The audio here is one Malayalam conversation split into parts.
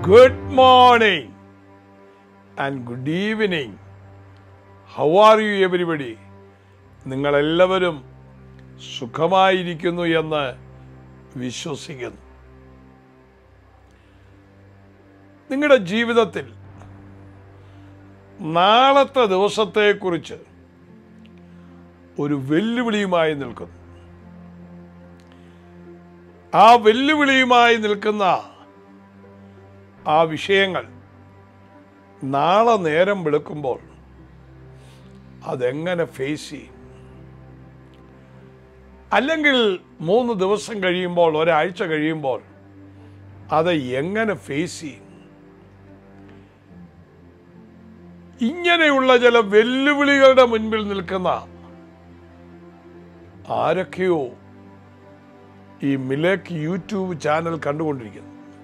good morning and good evening how are you everybody നിങ്ങളെല്ലാവരും സുഖമായിരിക്കുന്നു എന്ന് വിശ്വസിക്കുന്നു നിങ്ങളുടെ ജീവിതത്തിൽ നാളത്തെ ദിവസത്തെക്കുറിച്ച് ഒരു വെല്ലുവിളിയുമായി നിൽക്കുന്നു ആ വെല്ലുവിളിയുമായി നിൽക്കുന്ന ആ വിഷയങ്ങൾ നാളെ നേരം വെളുക്കുമ്പോൾ അതെങ്ങനെ ഫേസ് ചെയ്യും അല്ലെങ്കിൽ മൂന്ന് ദിവസം കഴിയുമ്പോൾ ഒരാഴ്ച കഴിയുമ്പോൾ അത് എങ്ങനെ ഫേസ് ചെയ്യും ഇങ്ങനെയുള്ള ചില വെല്ലുവിളികളുടെ മുൻപിൽ നിൽക്കുന്ന ആരൊക്കെയോ ഈ മിലേക്ക് യൂട്യൂബ് ചാനൽ കണ്ടുകൊണ്ടിരിക്കുന്നു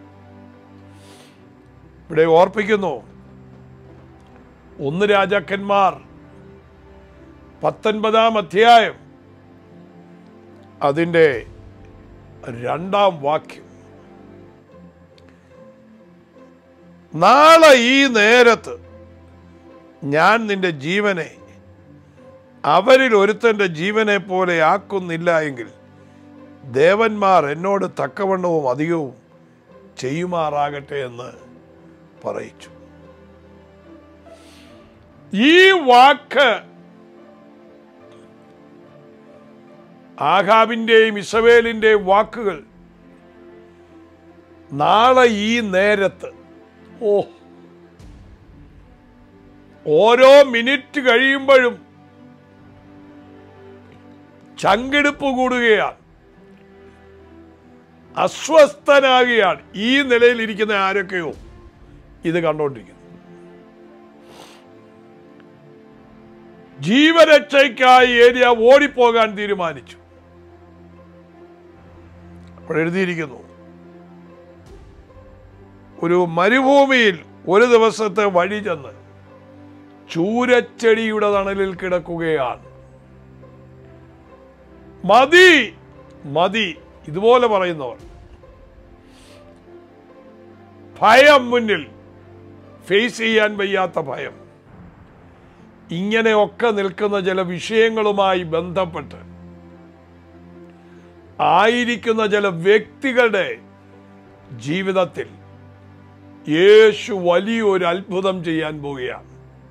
ഇവിടെ ഓർപ്പിക്കുന്നു ഒന്ന് രാജാക്കന്മാർ പത്തൊൻപതാം അധ്യായം അതിൻ്റെ രണ്ടാം വാക്യം നാളെ ഈ നേരത്ത് ഞാൻ നിന്റെ ജീവനെ അവരിൽ ഒരുത്തൻ്റെ ജീവനെ പോലെ ആക്കുന്നില്ല എങ്കിൽ ദേവന്മാർ എന്നോട് തക്കവണ്ണവും അധികവും ചെയ്യുമാറാകട്ടെ എന്ന് പറയിച്ചു ഈ വാക്ക് ആഹാബിന്റെയും ഇസവേലിന്റെയും വാക്കുകൾ നാളെ ഈ നേരത്ത് ഓ ഓരോ മിനിറ്റ് കഴിയുമ്പോഴും ചങ്കെടുപ്പ് കൂടുകയാണ് അസ്വസ്ഥനാകുകയാണ് ഈ നിലയിൽ ഇരിക്കുന്ന ആരൊക്കെയോ ഇത് കണ്ടുകൊണ്ടിരിക്കുന്നു ജീവരക്ഷയ്ക്കായി ഏരിയ ഓടിപ്പോകാൻ തീരുമാനിച്ചു അപ്പോൾ എഴുതിയിരിക്കുന്നു ഒരു മരുഭൂമിയിൽ ഒരു ദിവസത്തെ വഴി ചെന്ന് ചൂരച്ചെടിയുടെ തണലിൽ കിടക്കുകയാണ് മതി മതി ഇതുപോലെ പറയുന്നവർ ഭയം മുന്നിൽ ഫേസ് ചെയ്യാൻ വയ്യാത്ത ഭയം ഇങ്ങനെയൊക്കെ നിൽക്കുന്ന ചില വിഷയങ്ങളുമായി ബന്ധപ്പെട്ട് ആയിരിക്കുന്ന ചില വ്യക്തികളുടെ ജീവിതത്തിൽ യേശു വലിയൊരു അത്ഭുതം ചെയ്യാൻ പോവുകയാണ്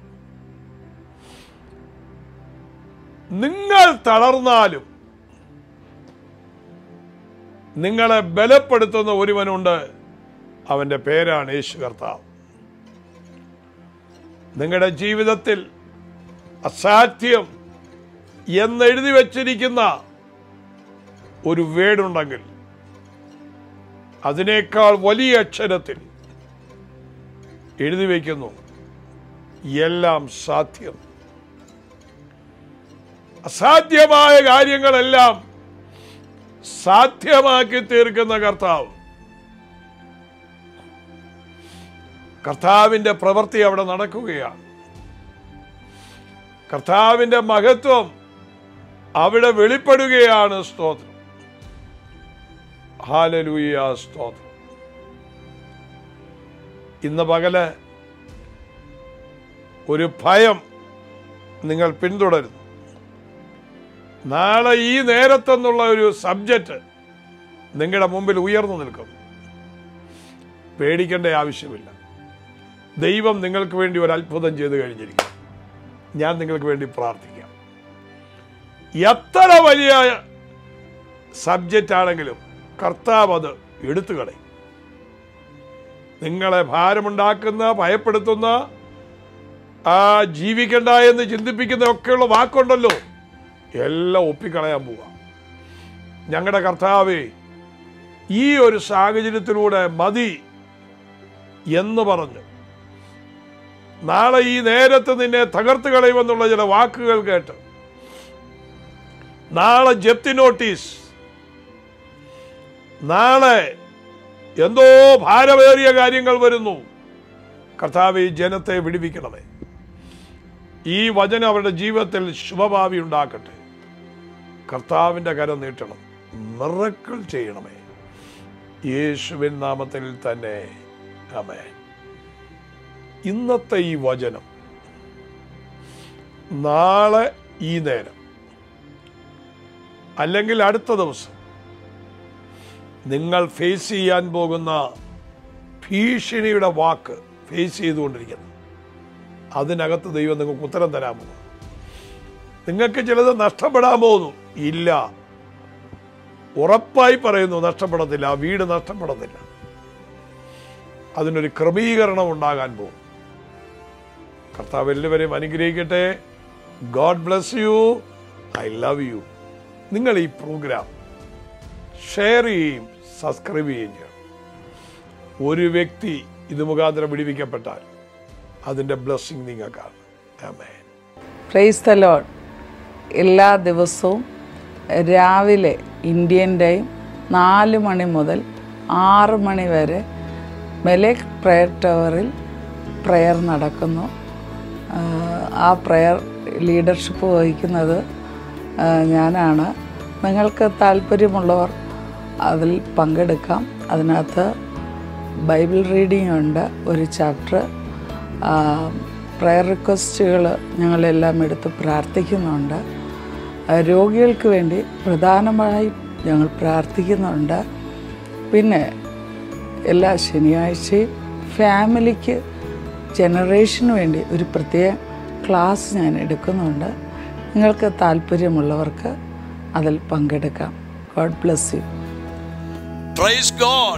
നിങ്ങൾ തളർന്നാലും നിങ്ങളെ ബലപ്പെടുത്തുന്ന ഒരുവനുണ്ട് അവന്റെ പേരാണ് യേശു കർത്താവ് നിങ്ങളുടെ ജീവിതത്തിൽ അസാധ്യം എന്നെഴുതി വച്ചിരിക്കുന്ന ഒരു വേടുണ്ടെങ്കിൽ അതിനേക്കാൾ വലിയ അക്ഷരത്തിൽ എഴുതി വയ്ക്കുന്നു എല്ലാം സാധ്യം അസാധ്യമായ കാര്യങ്ങളെല്ലാം സാധ്യമാക്കി തീർക്കുന്ന കർത്താവ് കർത്താവിന്റെ പ്രവൃത്തി അവിടെ നടക്കുകയാണ് കർത്താവിന്റെ മഹത്വം അവിടെ വെളിപ്പെടുകയാണ് സ്തോത്രം ഹാലലൂയ സ്തോത്രം ഇന്ന് പകല് ഒരു ഭയം നിങ്ങൾ പിന്തുടരുന്നു നാളെ ഈ നേരത്തെന്നുള്ള ഒരു സബ്ജക്റ്റ് നിങ്ങളുടെ മുമ്പിൽ ഉയർന്നു നിൽക്കും പേടിക്കേണ്ട ആവശ്യമില്ല ദൈവം നിങ്ങൾക്ക് വേണ്ടി ഒരു അത്ഭുതം ചെയ്തു കഴിഞ്ഞിരിക്കും ഞാൻ നിങ്ങൾക്ക് വേണ്ടി പ്രാർത്ഥിക്കാം എത്ര വലിയ സബ്ജക്റ്റ് ആണെങ്കിലും കർത്താവ് അത് എടുത്തു കളയും നിങ്ങളെ ഭാരമുണ്ടാക്കുന്ന ഭയപ്പെടുത്തുന്ന ആ ജീവിക്കണ്ട എന്ന് ചിന്തിപ്പിക്കുന്ന ഒക്കെയുള്ള വാക്കുണ്ടല്ലോ എല്ലാം ഒപ്പിക്കളയാൻ പോവാം ഞങ്ങളുടെ കർത്താവേ ഈ ഒരു സാഹചര്യത്തിലൂടെ മതി എന്ന് പറഞ്ഞു നാളെ ഈ നേരത്ത് നിന്നെ തകർത്ത് കളയുമെന്നുള്ള ചില വാക്കുകൾ കേട്ട് നാളെ ജപ്തി നോട്ടീസ് നാളെ എന്തോ ഭാരമേറിയ കാര്യങ്ങൾ വരുന്നു കർത്താവ് ഈ ജനത്തെ വിടുവിക്കണമേ ഈ വചനം അവരുടെ ജീവിതത്തിൽ ശുഭഭാവി ഉണ്ടാക്കട്ടെ കർത്താവിൻ്റെ കരം നീട്ടണം മിറക്കിൾ ചെയ്യണമേ യേശുവിൻ നാമത്തിൽ തന്നെ ആമേ ഇന്നത്തെ ഈ വചനം നാളെ ഈ നേരം അല്ലെങ്കിൽ അടുത്ത ദിവസം നിങ്ങൾ ഫേസ് ചെയ്യാൻ പോകുന്ന ഭീഷണിയുടെ വാക്ക് ഫേസ് ചെയ്തുകൊണ്ടിരിക്കുന്നു അതിനകത്ത് ദൈവം നിങ്ങൾക്ക് ഉത്തരം തരാൻ പോകുന്നു നിങ്ങൾക്ക് ചിലത് നഷ്ടപ്പെടാൻ പോകുന്നു ഇല്ല ഉറപ്പായി പറയുന്നു നഷ്ടപ്പെടത്തില്ല ആ വീട് നഷ്ടപ്പെടത്തില്ല അതിനൊരു ക്രമീകരണം ഉണ്ടാകാൻ പോകും കർത്താവ് എല്ലാവരെയും അനുഗ്രഹിക്കട്ടെ God bless you I love you നിങ്ങൾ ഈ പ്രോഗ്രാം ഷെയർ ചെയ്യുകയും സബ്സ്ക്രൈബ് ചെയ്യുകയും ചെയ്യണം ഒരു വ്യക്തി ഇത് മുഖാന്തരം വിടിവിക്കപ്പെട്ടാൽ അതിൻ്റെ ബ്ലെസ്സിങ് നിങ്ങൾക്കാണ് ആമേൻ പ്രൈസ് ദ ലോഡ് എല്ലാ ദിവസവും രാവിലെ ഇന്ത്യൻ ടൈം നാല് മണി മുതൽ ആറ് മണി വരെ മെലേക്ക് പ്രയർ ടവറിൽ പ്രയർ നടക്കുന്നു ആഹ് ആ പ്രയർ ലീഡർഷിപ്പ് വഹിക്കുന്നത് ആഹ് ഞാനാണ് നിങ്ങൾക്ക് താല്പര്യമുള്ളവർ അതിൽ പങ്കെടുക്കാം അതിനകത്ത് ബൈബിൾ റീഡിംഗ് ഉണ്ട് ഒരു ചാപ്റ്റർ പ്രയർ റിക്വസ്റ്റുകൾ ഞങ്ങളെല്ലാം എടുത്ത് പ്രാർത്ഥിക്കുന്നുണ്ട് ആ, രോഗികൾക്ക് വേണ്ടി പ്രധാനമായും ഞങ്ങൾ പ്രാർത്ഥിക്കുന്നുണ്ട് പിന്നെ എല്ലാ ശനിയാഴ്ചയും ഫാമിലിക്ക് ജനറേഷന് വേണ്ടി ഒരു പ്രത്യേക ക്ലാസ് ഞാൻ എടുക്കുന്നുണ്ട് നിങ്ങൾക്ക് താല്പര്യമുള്ളവർക്ക് അതിൽ പങ്കെടുക്കാം God bless you praise God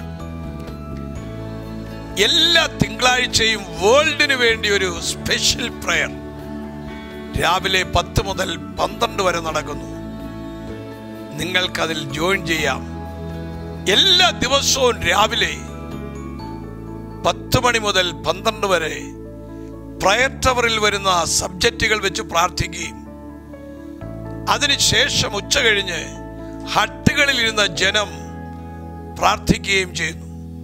എല്ലാ തിങ്കളാഴ്ചയും വേൾഡിന് വേണ്ടി ഒരു സ്പെഷ്യൽ പ്രയർ രാവിലെ പത്ത് മുതൽ പന്ത്രണ്ട് വരെ നടക്കുന്നു നിങ്ങൾക്കതിൽ ജോയിൻ ചെയ്യാം എല്ലാ ദിവസവും രാവിലെ പത്ത് മണി മുതൽ പന്ത്രണ്ട് വരെ പ്രയർ ടവറിൽ വരുന്ന സബ്ജക്റ്റുകൾ വെച്ച് പ്രാർത്ഥിക്കുകയും അതിനുശേഷം ഉച്ച കഴിഞ്ഞ് ഹട്ടുകളിൽ ഇരുന്ന ജനം പ്രാർത്ഥിക്കുകയും ചെയ്യുന്നു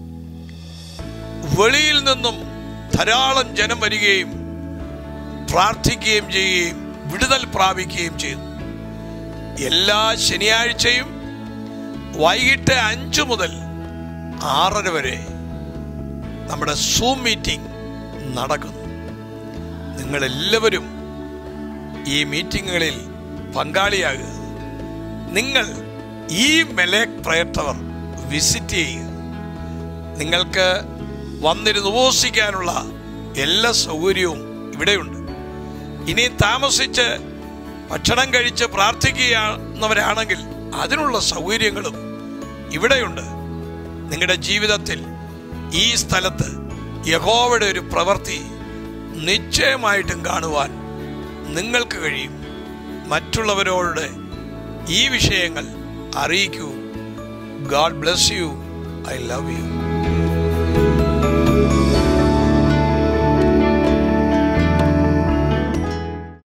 വെളിയിൽ നിന്നും ധാരാളം ജനം വരികയും പ്രാർത്ഥിക്കുകയും ചെയ്യുകയും വിടുതൽ പ്രാപിക്കുകയും ചെയ്യുന്നു എല്ലാ ശനിയാഴ്ചയും വൈകിട്ട് അഞ്ചു മുതൽ ആറര വരെ നമ്മുടെ സൂം മീറ്റിംഗ് നടക്കുന്നു നിങ്ങളെല്ലാവരും ഈ മീറ്റിങ്ങുകളിൽ പങ്കാളിയാകുക നിങ്ങൾ ഈ മെലേക് പ്രയർ ടവർ വിസിറ്റ് ചെയ്യുക നിങ്ങൾക്ക് വന്നിരുന്ന് ഉപവസിക്കാനുള്ള എല്ലാ സൗകര്യവും ഇവിടെയുണ്ട് ഇനി താമസിച്ച് ഭക്ഷണം കഴിച്ച് പ്രാർത്ഥിക്കുകയാണെന്നവരാണെങ്കിൽ അതിനുള്ള സൗകര്യങ്ങളും ഇവിടെയുണ്ട് നിങ്ങളുടെ ജീവിതത്തിൽ ഈ സ്ഥലത്ത് യഹോവയുടെ ഒരു പ്രവൃത്തി നിശ്ചയമായിട്ടും കാണുവാൻ നിങ്ങൾക്ക് കഴിയും മറ്റുള്ളവരോട് ഈ വിഷയങ്ങൾ അറിയിക്കൂ God bless you I love U